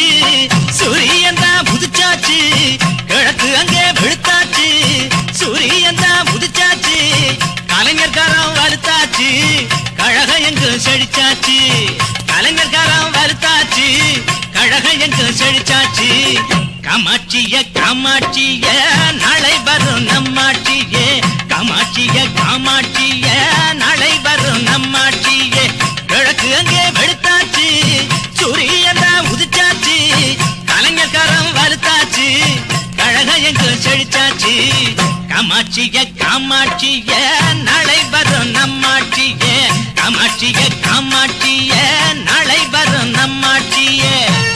வெளுத்தாச்சு சூரியன் தான் புதுச்சாச்சு கிழக்கு அங்கே வெளுத்தாச்சு சூரியன் தான் புதுச்சாச்சு கலைஞர்காரம் வலுத்தாச்சு கழக எங்கு செழிச்சாச்சு கலைஞர்காரம் வலுத்தாச்சு கழக எங்கு செழிச்சாச்சு காமாட்சிய காமாட்சிய நாளை வரும் நம்மாட்சியே காமாட்சிய காமாட்சிய நாளை வரும் நம்மாட்சியே கிழக்கு அங்கே வெளுத்தாச்சு சூரியன் தான் உதிச்சாச்சு கலைஞர்காரம் வலுத்தாச்சு கழக எங்கு செழிச்சாச்சு காமாட்சிய காமாட்சிய நாளை வரும் நம்மாட்சியே காமாட்சிய காமாட்சிய நாளை வரும் நம்மாட்சியே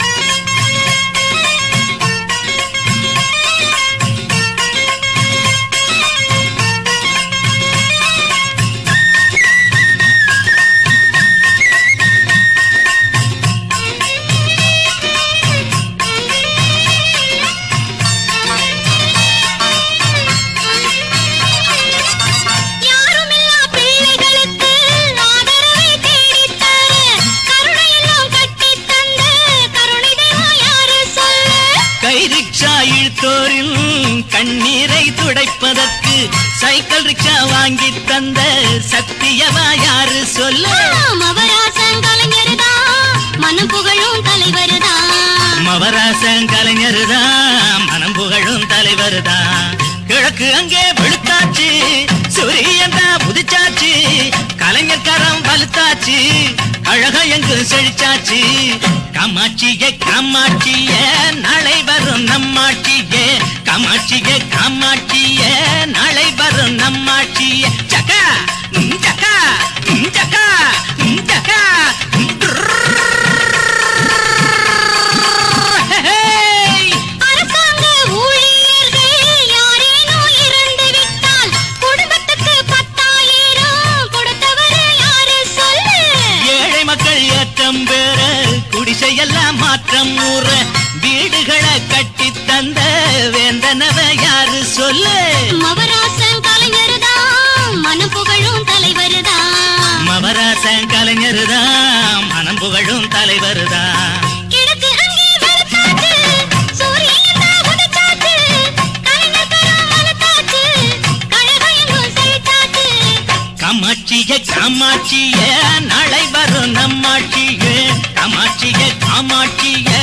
யாருமில்லா பிள்ளைகளுக்கு ஆதரவை தேடித் தர கருணையெல்லாம் கட்டித் தந்த கருணை தெய்வம் யாரு சொல்லு கை ரிக்ஷா இழுத்தோரின் கண்ணீரை துடைப்பதற்கு சைக்கிள் ரிக்ஷா வாங்கி தந்த சத்தியமா யாரு சொல்ல மவராசன் கலைஞர்தான் மனம் புகழும் தலைவர்தான் மவராசன் கலைஞருதான் மனம் புகழும் தலைவருதான் கிழக்கு அங்கே வெளுத்தாச்சு சூரியன் தான் புதிச்சாச்சு கலைஞர் கரம் வலுத்தாச்சு அழகா எங்கு செழிச்சாச்சு காமாட்சியே காமாட்சியே நாளை வரும் நம்மாட்சியே காமாட்சியே காமாட்சியே நாளை வரும் நம்மாட்சியே சக்கா ம், சக்கா ம், சக்கா ம், சக்கா ம், ஹேய்! அரசாங்க ஊழியர்கள் யாரேனும் இறந்து விட்டால் குடும்பத்துக்கு பத்தாயிரம் கொடுத்தவர் யாரு சொல்லு ஏழை மக்கள் ஏற்றம் பெற குடிசையெல்லாம் மாற்றம் ஊற வீடுகளை கட்டி தந்த வேந்தனவ யாரு சொல்லு மவராசன் கலைஞர்தான் மனம் புகழும் தலைவர்தான் மவராசன் கலைஞருதான் மனம் புகழும் தலைவருதான் கிழக்கு அங்கே வெளுத்தாச்சு, சூரியன் தான் உதிச்சாச்சு, கலைஞர் கரம் வலுத்தாச்சு, கழகம் எங்கும் செழித்தாச்சு. காமாட்சிய காமாட்சிய நாளை வரும் நம்மாட்சிய காமாட்சிய காமாட்சிய